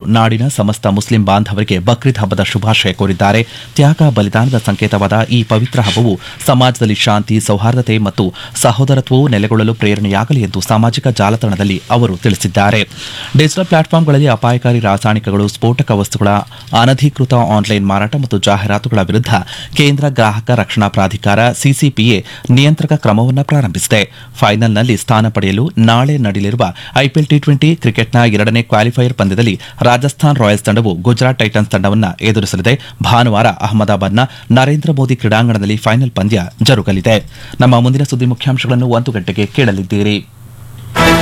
ನಾಡಿನ ಸಮಸ್ತ ಮುಸ್ಲಿಂ ಬಾಂಧವರಿಗೆ ಬಕ್ರೀದ್ ಹಬ್ಬದ ಶುಭಾಶಯ ಕೋರಿದ್ದಾರೆ ತ್ಯಾಗ ಬಲಿದಾನದ ಸಂಕೇತವಾದ ಈ ಪವಿತ್ರ ಹಬ್ಬವು ಸಮಾಜದಲ್ಲಿ ಶಾಂತಿ ಸೌಹಾರ್ದತೆ ಮತ್ತು ಸಹೋದರತ್ವವು ನೆಲೆಗೊಳ್ಳಲು ಪ್ರೇರಣೆಯಾಗಲಿ ಎಂದು ಸಾಮಾಜಿಕ ಜಾಲತಾಣದಲ್ಲಿ ಅವರು ತಿಳಿಸಿದ್ದಾರೆ ಡಿಜಿಟಲ್ ಪ್ಲಾಟ್ಫಾರ್ಮ್ಗಳಲ್ಲಿ ಅಪಾಯಕಾರಿ ರಾಸಾಯನಿಕಗಳು ಸ್ಫೋಟಕ ವಸ್ತುಗಳ ಅನಧಿಕೃತ ಆನ್ಲೈನ್ ಮಾರಾಟ ಮತ್ತು ಜಾಹೀರಾತುಗಳ ವಿರುದ್ಧ ಕೇಂದ್ರ ಗ್ರಾಹಕ ರಕ್ಷಣಾ ಪ್ರಾಧಿಕಾರ ಸಿಸಿಪಿಎ ನಿಯಂತ್ರಕ ಕ್ರಮವನ್ನು ಪ್ರಾರಂಭಿಸಿದೆ ಫೈನಲ್ನಲ್ಲಿ ಸ್ಥಾನ ಪಡೆಯಲು ನಾಳೆ ನಡೆಯಲಿರುವ ಐಪಿಎಲ್ ಟಿ ಟ್ವೆಂಟಿ ಕ್ರಿಕೆಟ್ನ ಎರಡನೇ ಕ್ವಾಲಿಫೈಯರ್ ಪಂದ್ಯದಲ್ಲಿ ರಾಜಸ್ಥಾನ್ ರಾಯಲ್ಸ್ ತಂಡವು ಗುಜರಾತ್ ಟೈಟನ್ಸ್ ತಂಡವನ್ನು ಎದುರಿಸಲಿದೆ ಭಾನುವಾರ ಅಹಮದಾಬಾದ್ನ ನರೇಂದ್ರ ಮೋದಿ ಕ್ರೀಡಾಂಗಣದಲ್ಲಿ ಫೈನಲ್ ಪಂದ್ಯ ಜರುಗಲಿದೆ ನಮ್ಮ ಮುಂದಿನ ಸುದ್ದಿ ಮುಖ್ಯಾಂಶಗಳನ್ನು ಒಂದು ಗಂಟೆಗೆ ಕೇಳಲಿದ್ದೀರಿ